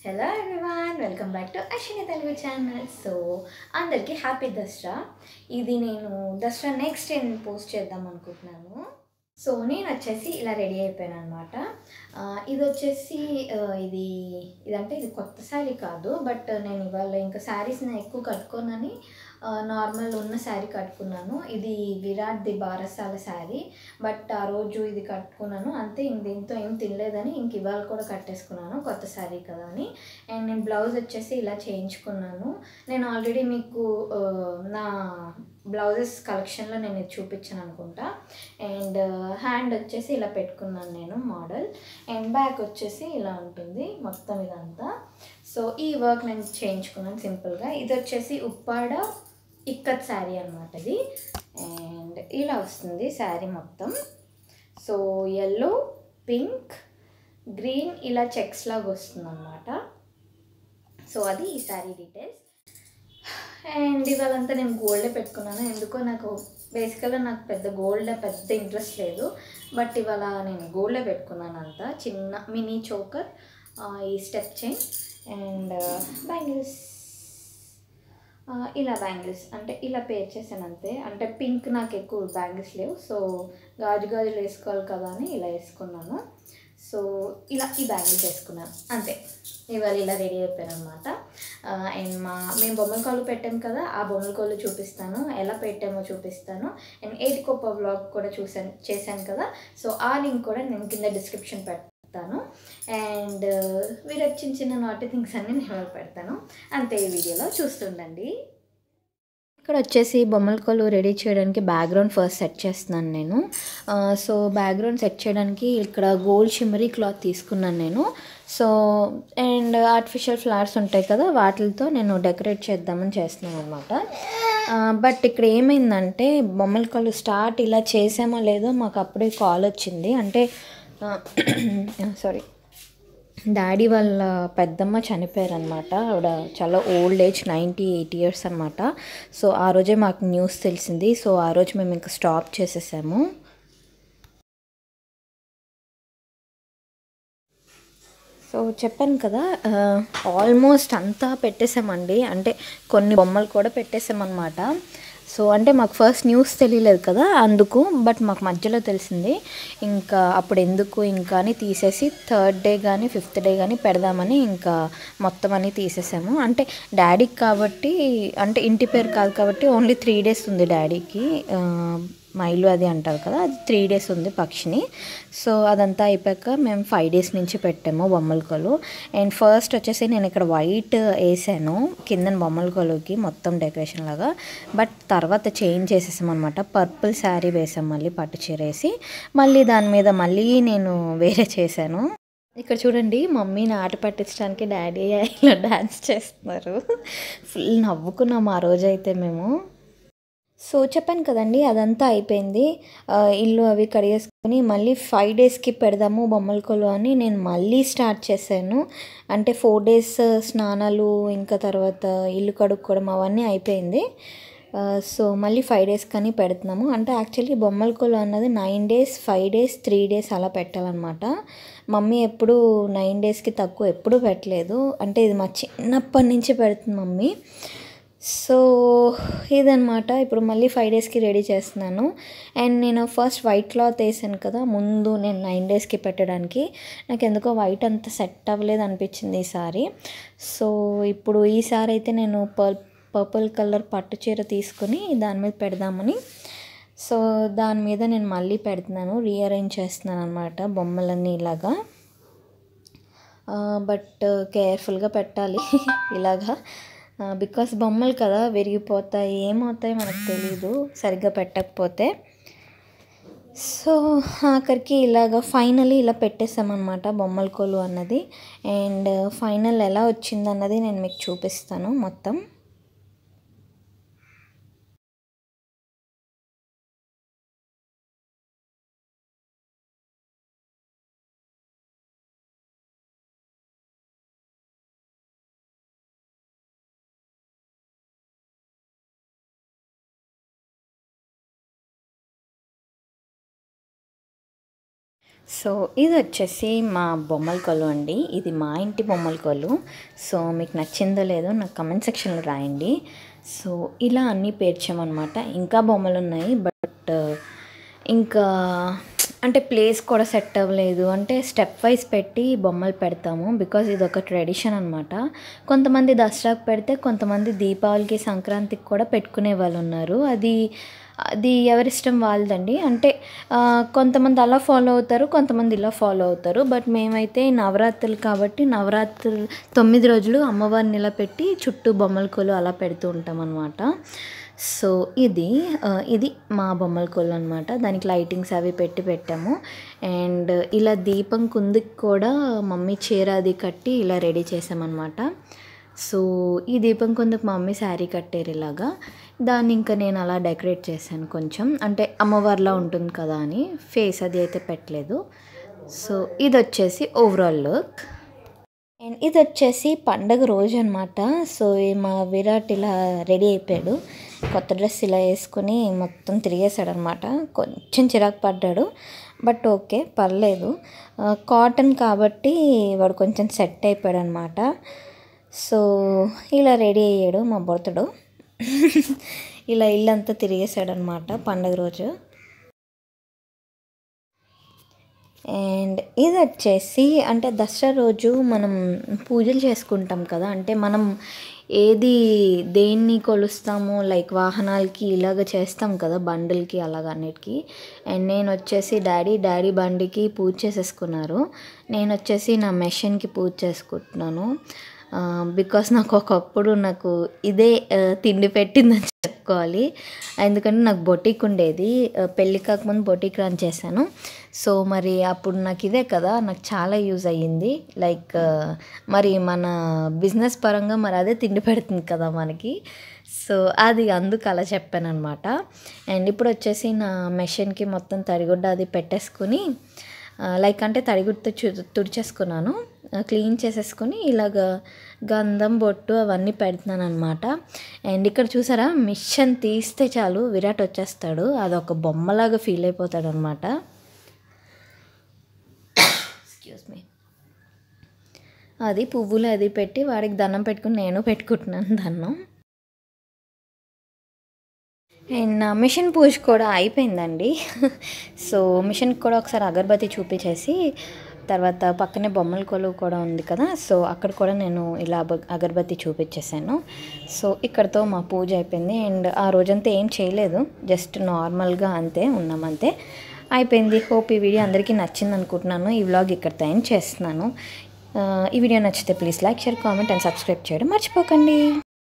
hello everyone welcome back to Ashwini Telugu channel so అందరికీ happy Dasara ఇది నేను దసరా నెక్స్ట్ నేను పోస్ట్ చేద్దాం అనుకుంటున్నాను సో నేను వచ్చేసి ఇలా రెడీ అయిపోయాను అనమాట ఇది వచ్చేసి ఆ, ఇది ఇదంటే ఇది కొత్త శారీ కాదు బట్ నేను ఇవాళ ఇంకా శారీస్ నేను ఎక్కువ కట్టుకోనని నార్మల్ ఉన్న శారీ కట్టుకున్నాను ఇది విరాట్ ది బారసాల శారీ బట్ ఆ రోజు ఇది కట్టుకున్నాను అంతే ఇంక దీంతో ఏం తినలేదని ఇంక ఇవాళ కూడా కట్టేసుకున్నాను కొత్త శారీ కదా అని అండ్ నేను బ్లౌజ్ వచ్చేసి ఇలా చేయించుకున్నాను నేను ఆల్రెడీ మీకు ఆ, నా బ్లౌజెస్ కలెక్షన్లో నేను ఇది చూపించాను అనుకుంటా అండ్ హ్యాండ్ వచ్చేసి ఇలా పెట్టుకున్నాను నేను మోడల్ అండ్ బ్యాక్ వచ్చేసి ఇలా ఉంటుంది మొత్తం ఇదంతా సో ఈ వర్క్ నేను చేయించుకున్నాను సింపుల్గా ఇది వచ్చేసి ఉప్పాడ ఇక్కత్ శారీ అనమాట ఇది అండ్ ఇలా వస్తుంది శారీ మొత్తం సో ఎల్లో పింక్ గ్రీన్ ఇలా చెక్స్ లాగా వస్తుంది అనమాట సో అది ఈ శారీ డీటెయిల్స్ అండ్ ఇవాళంతా నేను గోల్డే పెట్టుకున్నాను ఎందుకో నాకు బేసికల్గా నాకు పెద్ద గోల్డ్ పెద్ద ఇంట్రెస్ట్ లేదు బట్ ఇవాళ నేను గోల్డే పెట్టుకున్నాను అంతా చిన్న మినీ చోకర్ ఈ స్టెప్ చైన్ అండ్ బ్యాంగిల్స్ ఇలా బ్యాంగిల్స్ అంటే ఇలా పేర్ చేశాను అంతే అంటే పింక్ నాకు ఎక్కువ బ్యాంగిల్స్ లేవు సో గాజు గాజులు వేసుకోవాలి కదా అని ఇలా వేసుకున్నాను సో ఇలా ఈ బ్యాంగిల్స్ వేసుకున్నాను అంతే ఇవాళ ఇలా రెడీ అయిపోయాను అనమాట అండ్ మా మేము బొమ్మల కాళ్ళు పెట్టాం కదా ఆ బొమ్మల కాళ్ళు చూపిస్తాను ఎలా పెట్టామో చూపిస్తాను అండ్ ఎయిట్ కొప్ప వ్లాగ్ కూడా చూసాను చేశాను కదా సో ఆ లింక్ కూడా నేను కింద డిస్క్రిప్షన్ పెడతాను అండ్ వీరు చిన్న చిన్న నాటి థింగ్స్ అన్నీ నేను పెడతాను అంతే ఈ వీడియోలో చూస్తుండండి ఇక్కడ వచ్చేసి బొమ్మల కొలు రెడీ చేయడానికి బ్యాక్గ్రౌండ్ ఫస్ట్ సెట్ చేస్తున్నాను నేను ఆ, సో బ్యాక్గ్రౌండ్ సెట్ చేయడానికి ఇక్కడ గోల్డ్ షిమ్మరీ క్లాత్ తీసుకున్నాను నేను సో అండ్ ఆర్టిఫిషియల్ ఫ్లవర్స్ ఉంటాయి కదా వాటితో నేను డెకరేట్ చేద్దామని చేస్తున్నాను అనమాట బట్ ఇక్కడ ఏమైందంటే బొమ్మల కొలు స్టార్ట్ ఇలా చేసామో లేదో మాకు అప్పుడే కాల్ వచ్చింది అంటే సారీ డాడీ వాళ్ళ పెద్దమ్మ చనిపోయారనమాట ఆవిడ చాలా old age ninety eight years అనమాట సో ఆ రోజే మాకు న్యూస్ తెలిసింది సో ఆ రోజు మేము ఇంకా స్టాప్ చేసేసాము సో చెప్పాను కదా ఆల్మోస్ట్ అంతా పెట్టేసామండి అంటే కొన్ని బొమ్మలు కూడా పెట్టేసామన్నమాట సో అంటే మాకు ఫస్ట్ న్యూస్ తెలియలేదు కదా అందుకు బట్ మాకు మధ్యలో తెలిసింది ఇంకా అప్పుడు ఎందుకు ఇంకా అని తీసేసి థర్డ్ డే కానీ ఫిఫ్త్ డే కానీ పెడదామని ఇంకా మొత్తం అన్నీ తీసేసాము అంటే డాడీకి కాబట్టి అంటే ఇంటి పేరు కాదు కాబట్టి ఓన్లీ త్రీ డేస్ ఉంది డాడీకి ఆ, మా ఇల్లు అది అంటారు కదా అది త్రీ డేస్ ఉంది పక్షిని సో అదంతా అయిపోయాక మేము ఫైవ్ డేస్ నుంచి పెట్టాము బొమ్మల కొలు అండ్ ఫస్ట్ వచ్చేసి నేను ఇక్కడ వైట్ వేసాను కింద బొమ్మల కొలుకి మొత్తం డెకరేషన్ లాగా బట్ తర్వాత చేంజ్ చేసేసాం అనమాట పర్పుల్ శారీ వేసాం మళ్ళీ పట్టు చీర వేసి మళ్ళీ దాని మీద మళ్ళీ నేను వేరే చేశాను ఇక్కడ చూడండి మమ్మీని ఆట పట్టించడానికి డాడీ ఇలా డ్యాన్స్ చేస్తున్నారు ఫుల్ నవ్వుకున్నాం ఆ రోజైతే మేము సో చెప్పాను కదండి అదంతా అయిపోయింది ఆ, ఇల్లు అవి కడిగేసుకొని మళ్ళీ ఫైవ్ డేస్కి పెడదాము బొమ్మల కొలు అని నేను మళ్ళీ స్టార్ట్ చేశాను అంటే ఫోర్ డేస్ స్నానాలు ఇంకా తర్వాత ఇల్లు కడుక్కోవడం అవన్నీ అయిపోయింది ఆ, సో మళ్ళీ ఫైవ్ డేస్ కానీ పెడుతున్నాము అంటే యాక్చువల్లీ బొమ్మల కొలు అన్నది nine days five days three days అలా పెట్టాలన్నమాట మమ్మీ ఎప్పుడు నైన్ డేస్కి తక్కువ ఎప్పుడూ పెట్టలేదు అంటే ఇది మా చిన్నప్పటి నుంచి పెడుతుంది మమ్మీ సో ఇదనమాట ఇప్పుడు మళ్ళీ ఫైవ్ డేస్కి రెడీ చేస్తున్నాను అండ్ నేను ఫస్ట్ వైట్ క్లాత్ వేసాను కదా ముందు నేను నైన్ డేస్కి పెట్టడానికి నాకు ఎందుకో వైట్ అంత సెట్ అవ్వలేదు అనిపించింది ఈసారి సో ఇప్పుడు ఈసారి అయితే నేను పర్ పర్పుల్ కలర్ పట్టు చీర తీసుకొని దాని మీద పెడదామని సో దాని మీద నేను మళ్ళీ పెడుతున్నాను రీఅరేంజ్ చేస్తున్నాను అనమాట బొమ్మలన్నీ ఇలాగా బట్ కేర్ఫుల్గా పెట్టాలి ఇలాగా బికాస్ బొమ్మలు కదా విరిగిపోతాయి ఏమవుతాయి మనకు తెలీదు సరిగ్గా పెట్టకపోతే సో ఆఖరికి ఇలాగ ఫైనలీ ఇలా పెట్టేసామన్నమాట బొమ్మల కోలు అన్నది అండ్ ఫైనల్ ఎలా వచ్చిందన్నది నేను మీకు చూపిస్తాను మొత్తం సో ఇది వచ్చేసి మా బొమ్మల కొలు అండి ఇది మా ఇంటి బొమ్మల కొలు సో మీకు నచ్చిందో లేదో నాకు కమెంట్ సెక్షన్లో రాయండి సో ఇలా అన్నీ పేర్చామన్నమాట ఇంకా బొమ్మలు ఉన్నాయి బట్ ఇంకా అంటే ప్లేస్ కూడా సెట్ అవ్వలేదు అంటే స్టెప్ వైజ్ పెట్టి బొమ్మలు పెడతాము బికాజ్ ఇది ఒక ట్రెడిషన్ అనమాట కొంతమంది దసరాకు పెడితే కొంతమంది దీపావళికి సంక్రాంతికి కూడా పెట్టుకునే వాళ్ళు ఉన్నారు అది అది ఎవరిష్టం వాళ్ళదండి అంటే ఆ, కొంతమంది అలా ఫాలో అవుతారు కొంతమంది ఇలా ఫాలో అవుతారు బట్ మేమైతే నవరాత్రులు కాబట్టి నవరాత్రులు తొమ్మిది రోజులు అమ్మవారిని ఇలా పెట్టి చుట్టూ బొమ్మల కొలు అలా పెడుతూ ఉంటాం అనమాట సో ఇది ఆ, ఇది మా బొమ్మల కొలు అనమాట దానికి లైటింగ్స్ అవి పెట్టి పెట్టాము అండ్ ఇలా దీపం కుందికి కూడా మమ్మీ చీర అది కట్టి ఇలా రెడీ చేసామన్నమాట సో ఈ దీపం కొందుకు మా మమ్మీ శారీ కట్టారు ఇలాగా దాన్ని ఇంకా నేను అలా డెకరేట్ చేశాను కొంచెం అంటే అమ్మవారిలా ఉంటుంది కదా అని ఫేస్ అది అయితే పెట్టలేదు సో ఇది వచ్చేసి ఓవరాల్ లుక్ అండ్ ఇది వచ్చేసి పండగ రోజు అనమాట సో ఈ మా విరాట్ ఇలా రెడీ అయిపోయాడు కొత్త డ్రెస్ ఇలా వేసుకొని మొత్తం తిరిగేశాడు అనమాట కొంచెం చిరాకు పడ్డాడు బట్ ఓకే పర్లేదు ఆ, కాటన్ కాబట్టి వాడు కొంచెం సెట్ అయిపోయాడు అనమాట సో ఇలా రెడీ అయ్యాడు మా బొర్తడు ఇలా ఇల్లంతా తిరిగేశాడు అనమాట పండగ రోజు అండ్ ఇది వచ్చేసి అంటే దసరా రోజు మనం పూజలు చేసుకుంటాం కదా అంటే మనం ఏది దేన్ని కొలుస్తాము లైక్ వాహనాలకి ఇలాగ చేస్తాం కదా బండులకి అలాగ అన్నిటికీ అండ్ నేను వచ్చేసి డాడీ డాడీ బండికి పూజ చేసేసుకున్నారు నేను వచ్చేసి నా మెషిన్కి పూజ చేసుకుంటున్నాను బికాస్ నాకు ఒకప్పుడు నాకు ఇదే ఆ, తిండి పెట్టిందని చెప్పుకోవాలి ఎందుకంటే నాకు బొటిక్ ఉండేది ఆ, పెళ్ళి కాకముందు బొటిక్ రన్ చేశాను సో మరి అప్పుడు నాకు ఇదే కదా నాకు చాలా యూజ్ అయ్యింది లైక్ ఆ, మరి మన బిజినెస్ పరంగా మరి అదే తిండి పెడుతుంది కదా మనకి సో అది అందుకు అలా చెప్పాను అనమాట అండ్ ఇప్పుడు వచ్చేసి నా మెషిన్కి మొత్తం తడిగుడ్డ అది పెట్టేసుకుని ఆ, లైక్ అంటే తడిగుడ్డతో చు తుడిచేసుకున్నాను ఆ, క్లీన్ చేసేసుకుని ఇలాగ గంధం బొట్టు అవన్నీ పెడుతున్నాను అనమాట అండ్ ఇక్కడ చూసారా మిషన్ తీస్తే చాలు విరాట్ వచ్చేస్తాడు అదొక బొమ్మలాగా ఫీల్ అయిపోతాడు అనమాట ఎక్స్క్యూజ్ మీ అది పువ్వులు అది పెట్టి వాడికి దండం పెట్టుకుని నేను పెట్టుకుంటున్నాను దండం అండ్ నా మిషన్ పూజ కూడా అయిపోయిందండి సో మిషన్కి కూడా ఒకసారి అగరబత్తి చూపించేసి తర్వాత పక్కనే బొమ్మల కొలువు కూడా ఉంది కదా సో అక్కడ కూడా నేను ఇలా అబ- అగరబత్తి చూపించేసాను సో ఇక్కడతో మా పూజ అయిపోయింది అండ్ ఆ రోజంతా ఏం చేయలేదు జస్ట్ నార్మల్గా అంతే ఉన్నాం అంతే అయిపోయింది హోప్ ఈ వీడియో అందరికీ నచ్చింది అనుకుంటున్నాను ఈ వ్లాగ్ ఇక్కడితో ఎండ్ చేస్తున్నాను ఆ, ఈ వీడియో నచ్చితే please like share comment and subscribe చేయడం మర్చిపోకండి